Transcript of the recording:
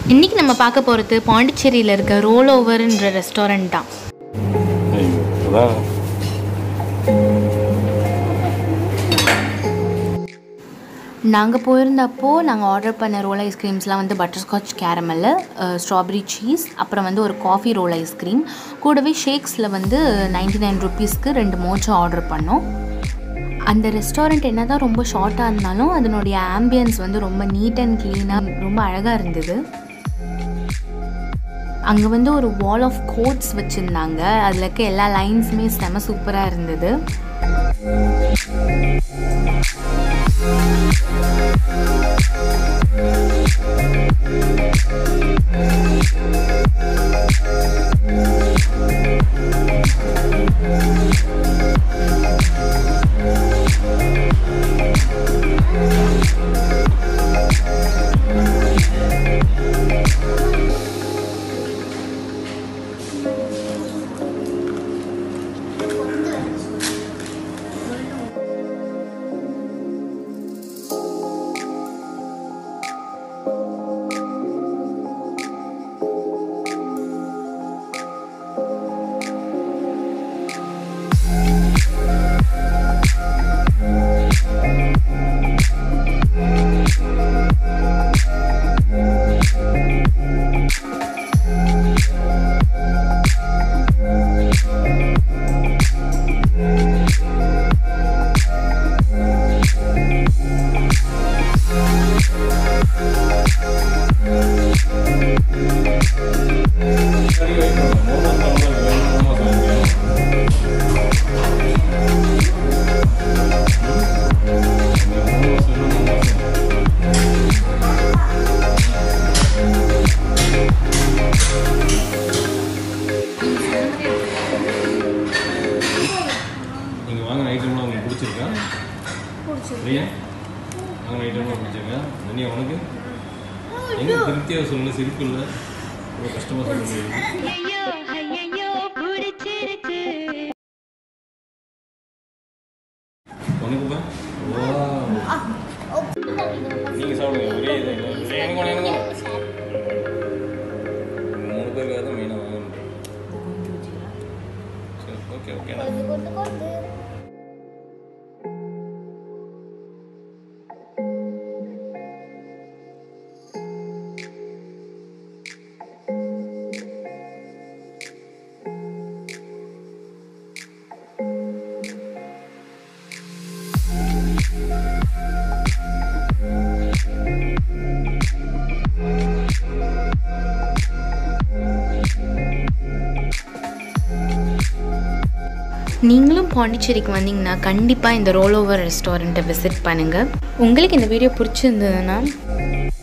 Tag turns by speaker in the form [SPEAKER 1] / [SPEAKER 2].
[SPEAKER 1] இன்றைக்கி நம்ம பார்க்க போகிறது பாண்டிச்சேரியில் இருக்க ரோல் ஓவர்ன்ற ரெஸ்டாரண்ட் தான்
[SPEAKER 2] ஐயோ அதான்
[SPEAKER 1] நாங்கள் போயிருந்தப்போ நாங்கள் ஆர்டர் பண்ண ரோல் ஐஸ்கிரீம்ஸ்லாம் வந்து பட்டர்ஸ்காட்ச் கேரமல் ஸ்ட்ராபெரி சீஸ் அப்புறம் வந்து ஒரு காஃபி ரோல் ஐஸ்கிரீம் கூடவே ஷேக்ஸில் வந்து நைன்டி நைன் ருபீஸ்க்கு ரெண்டு மோச்சா ஆர்டர் பண்ணோம் அந்த ரெஸ்டாரண்ட் என்ன தான் ரொம்ப ஷார்ட்டாக இருந்தாலும் அதனுடைய ஆம்பியன்ஸ் வந்து ரொம்ப நீட் அண்ட் க்ளீனாக ரொம்ப அழகாக இருந்தது அங்கே வந்து ஒரு வால் ஆஃப் கோட்ஸ் வச்சுருந்தாங்க அதில் இருக்க எல்லா லைன்ஸுமே செம சூப்பராக இருந்தது
[SPEAKER 2] நீங்கள் வாங்கின ஐட்டம்லாம் உங்களுக்கு பிடிச்சிருக்கா பிரியா வாங்கின ஐட்டம்லாம் பிடிச்சிருக்கா தனியா உனக்கு எங்க திருப்தியாக சொல்லல சிரிப்பு இல்லை ரொம்ப கஷ்டமாக சொல்ல முடியுது உனக்குப்பா நீங்க சாப்பிடுங்க ஒரே இது இல்லை. எனக்கு வேணும், எனக்கு வேணும். மூணு பேருக்காக தான் மெயினாக வாங்கணும் சரி ஓகே ஓகே
[SPEAKER 1] நீங்களும் பாண்டிச்சேரிக்கு வந்தீங்கன்னா கண்டிப்பாக இந்த ரோல் ஓவர் ரெஸ்டாரண்ட்டை விசிட் பண்ணுங்கள் உங்களுக்கு இந்த வீடியோ பிடிச்சிருந்ததுன்னா